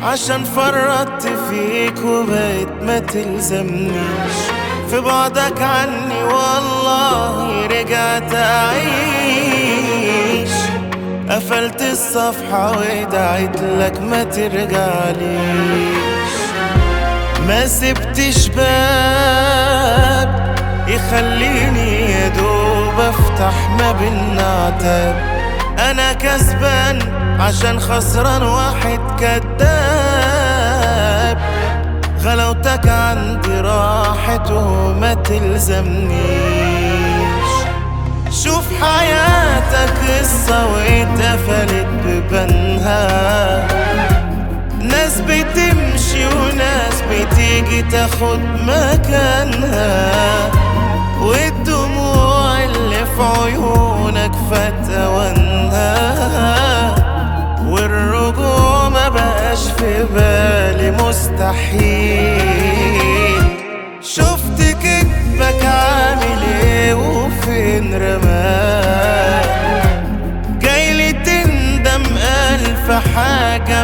عشان فرطت فيك وبقيت ما تلزمنيش في بعدك عني والله رجعت أعيش قفلت الصفحة ودعيت لك ما ترجعليش ما سبتش باب يخليني يا دوب افتح ما بينا عتاب انا كسبان عشان خسران واحد كداب غلاوتك عندي راحت وما تلزمنيش شوف حياتك قصة واتقفلت ببنها ناس بتمشي وناس بتيجي تاخد مكانها والدموع اللي في عيونك فتوانها والرجوع ما بقاش في بالي مستحيل شفت كدبك عامل ايه وفين رماك جايلي تندم ألف حاجة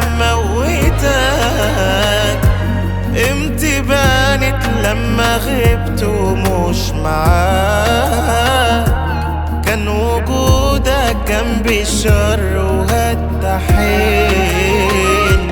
موتك امتى بانت لما غبت ومش معاك كان وجودك جنبي شر وهالتحيل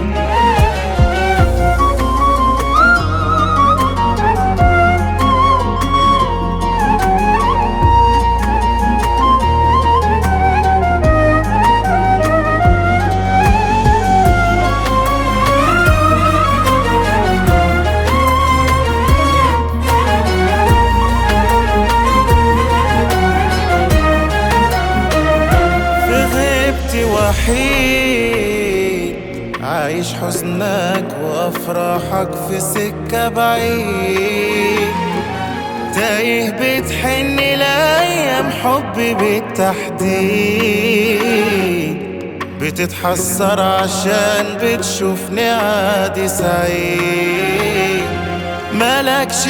في غيبتي وحيد عايش حزنك وافراحك في سكة بعيد تايه بتحن لايام حبي بالتحديد بتتحسر عشان بتشوفني عادي سعيد مالكش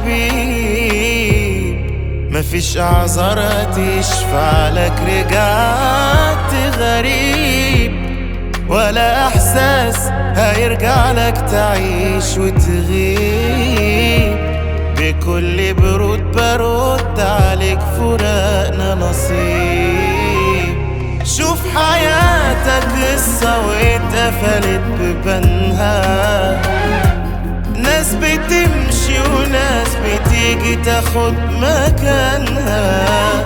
حبيب مفيش اعذار تشفع لك رجعت غريب ولا احساس هيرجع لك تعيش وتغيب بكل برود برد عليك فراقنا نصيب شوف حياتك قصة واتقفلت ببنها ناس بتمشي وناس بتيجي تاخد مكانها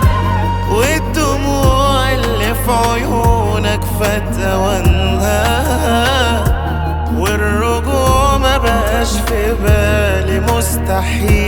والدموع اللي في عيونك فتوانها والرجوع ما بقاش في بالي مستحيل